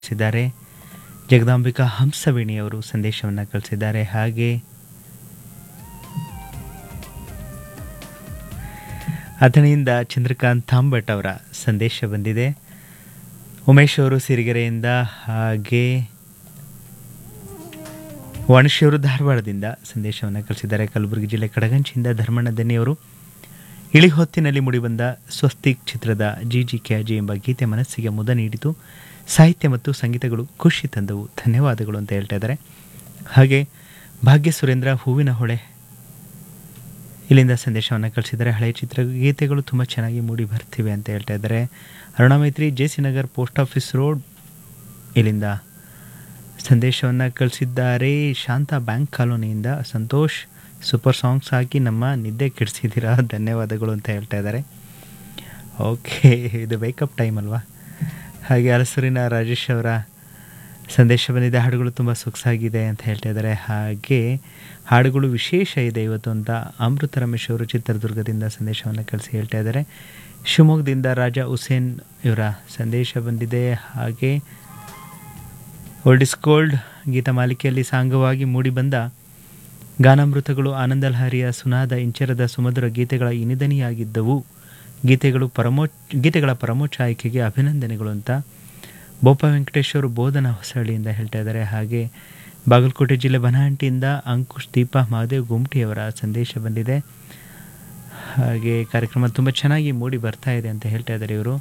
ಕಳಿಸಿದ್ದಾರೆ ಜಗದಾಂಬಿಕಾ ಹಂಸವೇಣಿ ಅವರು ಸಂದೇಶವನ್ನು ಕಳಿಸಿದ್ದಾರೆ ಹಾಗೆ ಅಥಣಿಯಿಂದ ಚಂದ್ರಕಾಂತ್ ತಾಂಬಟ್ ಅವರ ಸಂದೇಶ ಬಂದಿದೆ ಉಮೇಶ್ ಅವರು ಸಿರಿಗೆರೆಯಿಂದ ಹಾಗೆ ವಾಣಿಶ್ಯವರು ಧಾರವಾಡದಿಂದ ಸಂದೇಶವನ್ನು ಕಳಿಸಿದ್ದಾರೆ ಕಲಬುರಗಿ ಜಿಲ್ಲೆ ಕಡಗಂಚಿಯಿಂದ ಧರ್ಮಣ್ಣ ದನ್ನಿಯವರು ಇಳಿ ಹೊತ್ತಿನಲ್ಲಿ ಮೂಡಿಬಂದ ಸ್ವಸ್ತಿಕ್ ಚಿತ್ರದ ಜಿ ಜಿ ಕ್ಯಾಜಿ ಎಂಬ ಗೀತೆ ಮನಸ್ಸಿಗೆ ಮುದ ನೀಡಿತು ಸಾಹಿತ್ಯ ಮತ್ತು ಸಂಗೀತಗಳು ಖುಷಿ ತಂದವು ಧನ್ಯವಾದಗಳು ಅಂತ ಹೇಳ್ತಾ ಇದ್ದಾರೆ ಹಾಗೆ ಭಾಗ್ಯ ಸುರೇಂದ್ರ ಹೂವಿನ ಹೊಳೆ ಇಲ್ಲಿಂದ ಸಂದೇಶವನ್ನು ಕಳಿಸಿದ್ದಾರೆ ಹಳೆಯ ಚಿತ್ರಗೀತೆಗಳು ತುಂಬ ಚೆನ್ನಾಗಿ ಮೂಡಿ ಬರ್ತಿವೆ ಅಂತ ಹೇಳ್ತಾ ಇದ್ದಾರೆ Aruna Maitri J C Nagar post office road ಇಲ್ಲಿಂದ ಸಂದೇಶವನ್ನು ಕಳಿಸಿದ್ದಾರೆ ಶಾಂತ ಬ್ಯಾಂಕ್ ಕಾಲೋನಿಯಿಂದ ಸಂತೋಷ್ ಸೂಪರ್ ಸಾಂಗ್ಸ್ ಹಾಕಿ ನಮ್ಮ ನಿದ್ದೆ ಕೆಡಿಸಿದ್ದೀರಾ ಧನ್ಯವಾದಗಳು ಅಂತ ಹೇಳ್ತಾ ಇದ್ದಾರೆ ಓಕೆ ಇದು ವೇಕಪ್ ಟೈಮ್ ಅಲ್ವಾ ಹಾಗೆ ಅರಸೂರಿನ ರಾಜೇಶ್ ಅವರ ಸಂದೇಶ ಬಂದಿದೆ ಹಾಡುಗಳು ತುಂಬ ಸೊಗಸಾಗಿದೆ ಅಂತ ಹೇಳ್ತಾ ಇದ್ದಾರೆ ಹಾಗೆ ಹಾಡುಗಳು ವಿಶೇಷ ಇದೆ ಇವತ್ತು ಅಂತ ಅಮೃತ ರಮೇಶ್ ಅವರು ಚಿತ್ರದುರ್ಗದಿಂದ ಸಂದೇಶವನ್ನು ಕಳಿಸಿ ಹೇಳ್ತಾ ಇದ್ದಾರೆ ಶಿವಮೊಗ್ಗದಿಂದ ರಾಜಾ ಹುಸೇನ್ ಇವರ ಸಂದೇಶ ಬಂದಿದೆ ಹಾಗೆ ಓಲ್ಡ್ ಇಸ್ ಗೋಲ್ಡ್ ಗೀತ ಮಾಲಿಕೆಯಲ್ಲಿ ಸಾಂಗವಾಗಿ ಮೂಡಿಬಂದ ಗಾನಾಮೃತಗಳು ಆನಂದಲಹರಿಯ ಸುನಾದ ಇಂಚರದ ಸುಮಧುರ ಗೀತೆಗಳ ಇನಿದನಿಯಾಗಿದ್ದವು ಗೀತೆಗಳು ಪರಮೋ ಗೀತೆಗಳ ಪರಮೋಚ್ಚ ಆಯ್ಕೆಗೆ ಅಭಿನಂದನೆಗಳು ಅಂತ ಬೋಪ ವೆಂಕಟೇಶ್ವರು ಬೋಧನ ಹೊಸಹಳ್ಳಿಯಿಂದ ಹೇಳ್ತಾ ಇದ್ದಾರೆ ಹಾಗೆ ಬಾಗಲಕೋಟೆ ಜಿಲ್ಲೆ ಬನಹಂಟಿಯಿಂದ ಅಂಕುಶ್ ದೀಪ ಮಹಾದೇವ್ ಗುಮ್ಟಿಯವರ ಸಂದೇಶ ಬಂದಿದೆ ಹಾಗೆ ಕಾರ್ಯಕ್ರಮ ತುಂಬ ಚೆನ್ನಾಗಿ ಮೂಡಿ ಬರ್ತಾ ಇದೆ ಅಂತ ಹೇಳ್ತಾ ಇದ್ದಾರೆ ಇವರು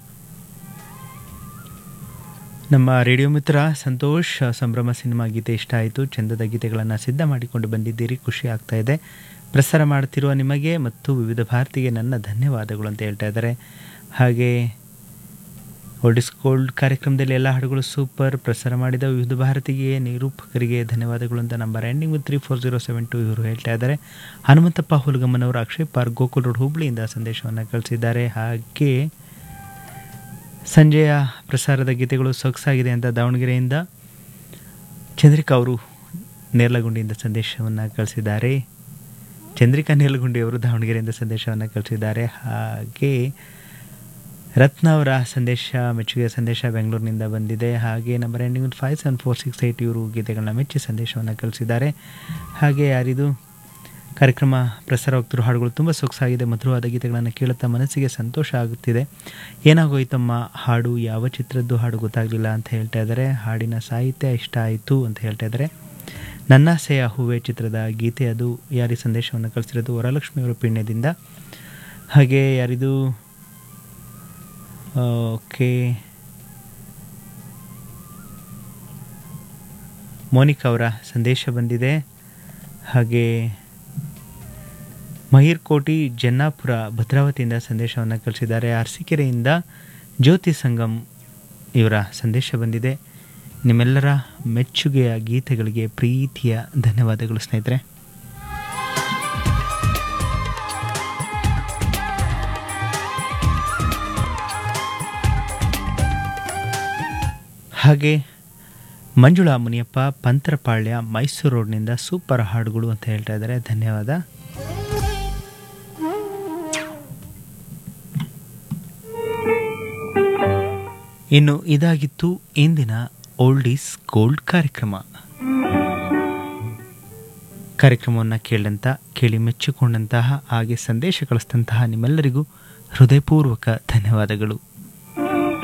ನಮ್ಮ ರೇಡಿಯೋ ಮಿತ್ರ ಸಂತೋಷ್ ಸಂಭ್ರಮ ಸಿನಿಮಾ ಗೀತೆ ಇಷ್ಟ ಆಯಿತು ಚಂದದ ಗೀತೆಗಳನ್ನು ಸಿದ್ಧ ಮಾಡಿಕೊಂಡು ಬಂದಿದ್ದೀರಿ ಖುಷಿ ಆಗ್ತಾ ಇದೆ ಪ್ರಸಾರ ಮಾಡ್ತಿರುವ ನಿಮಗೆ ಮತ್ತು ವಿವಿಧ ಭಾರತಿಗೆ ನನ್ನ ಧನ್ಯವಾದಗಳು ಅಂತ ಹೇಳ್ತಾ ಇದ್ದಾರೆ ಹಾಗೆ ಓಲ್ಡಿಸ್ ಗೋಲ್ಡ್ ಕಾರ್ಯಕ್ರಮದಲ್ಲಿ ಎಲ್ಲ ಹಾಡುಗಳು ಸೂಪರ್ ಪ್ರಸಾರ ಮಾಡಿದ ವಿವಿಧ ಭಾರತಿಗೆ ನಿರೂಪಕರಿಗೆ ಧನ್ಯವಾದಗಳು ಅಂತ number ending with three four zero seven two ಇವರು ಹೇಳ್ತಾ ಇದ್ದಾರೆ ಹನುಮಂತಪ್ಪ ಹುಲಗಮ್ಮನವರು ಅಕ್ಷಯ್ ಪಾರ್ಕ್ ಗೋಕುಲ್ ರೋಡ್ ಹುಬ್ಳಿಯಿಂದ ಸಂದೇಶವನ್ನು ಕಳಿಸಿದ್ದಾರೆ ಹಾಗೆ ಸಂಜೆಯ ಪ್ರಸಾರದ ಗೀತೆಗಳು ಸೊಗಸಾಗಿದೆ ಅಂತ ದಾವಣಗೆರೆಯಿಂದ ಚಂದ್ರಿಕಾ ಅವರು ನೇರ್ಲಗುಂಡಿಯಿಂದ ಸಂದೇಶವನ್ನು ಕಳಿಸಿದ್ದಾರೆ ಚಂದ್ರಿಕಾ ನೇರ್ಲಗುಂಡಿ ಅವರು ದಾವಣಗೆರೆಯಿಂದ ಸಂದೇಶವನ್ನು ಕಳಿಸಿದ್ದಾರೆ ಹಾಗೆ ರತ್ನ ಅವರ ಸಂದೇಶ ಮೆಚ್ಚುಗೆಯ ಸಂದೇಶ ಬೆಂಗಳೂರಿನಿಂದ ಬಂದಿದೆ ಹಾಗೆ number ending five seven four six eight ಇವರು ಗೀತೆಗಳನ್ನ ಮೆಚ್ಚಿ ಸಂದೇಶವನ್ನು ಕಳಿಸಿದ್ದಾರೆ ಹಾಗೆ ಯಾರಿದು ಕಾರ್ಯಕ್ರಮ ಪ್ರಸಾರವಾಗ್ತಿರೋ ಹಾಡುಗಳು ತುಂಬ ಸೊಗಸಾಗಿದೆ ಮಧುರವಾದ ಗೀತೆಗಳನ್ನು ಕೇಳುತ್ತಾ ಮನಸ್ಸಿಗೆ ಸಂತೋಷ ಆಗುತ್ತಿದೆ ಏನಾಗೋಯ್ತಮ್ಮ ಹಾಡು ಯಾವ ಚಿತ್ರದ್ದು ಹಾಡು ಗೊತ್ತಾಗಲಿಲ್ಲ ಅಂತ ಹೇಳ್ತಾ ಇದ್ದಾರೆ ಹಾಡಿನ ಸಾಹಿತ್ಯ ಇಷ್ಟ ಆಯಿತು ಅಂತ ಹೇಳ್ತಾ ಇದ್ದಾರೆ ನನ್ನಾಸೆಯ ಹೂವೆ ಚಿತ್ರದ ಗೀತೆ ಅದು ಯಾರಿ ಸಂದೇಶವನ್ನು ಕಳಿಸಿರೋದು ವರಲಕ್ಷ್ಮಿ ಅವರ ಪಿಣ್ಯದಿಂದ ಹಾಗೆ ಯಾರಿದು ಓಕೆ ಮೋನಿಕಾ ಅವರ ಸಂದೇಶ ಬಂದಿದೆ ಹಾಗೆ ಮಹಿರ್ಕೋಟಿ ಜನ್ನಾಪುರ ಭದ್ರಾವತಿಯಿಂದ ಸಂದೇಶವನ್ನು ಕಳಿಸಿದ್ದಾರೆ ಅರಸೀಕೆರೆಯಿಂದ ಜ್ಯೋತಿ ಸಂಗಮ್ ಇವರ ಸಂದೇಶ ಬಂದಿದೆ ನಿಮ್ಮೆಲ್ಲರ ಮೆಚ್ಚುಗೆಯ ಗೀತೆಗಳಿಗೆ ಪ್ರೀತಿಯ ಧನ್ಯವಾದಗಳು ಸ್ನೇಹಿತರೆ ಹಾಗೆ ಮಂಜುಳಾ ಮುನಿಯಪ್ಪ ಪಂತ್ರಪಾಳ್ಯ ಮೈಸೂರು ರೋಡ್ನಿಂದ ಸೂಪರ್ ಹಾಡುಗಳು ಅಂತ ಹೇಳ್ತಾ ಇದ್ದಾರೆ ಧನ್ಯವಾದ ಇನ್ನು ಇದಾಗಿತ್ತು ಇಂದಿನ ಓಲ್ಡ್ ಈಸ್ ಗೋಲ್ಡ್ ಕಾರ್ಯಕ್ರಮ ಕಾರ್ಯಕ್ರಮವನ್ನು ಕೇಳಿದಂಥ ಕೇಳಿ ಮೆಚ್ಚಿಕೊಂಡಂತಹ ಹಾಗೆ ಸಂದೇಶ ಕಳಿಸಿದಂತಹ ನಿಮ್ಮೆಲ್ಲರಿಗೂ ಹೃದಯಪೂರ್ವಕ ಧನ್ಯವಾದಗಳು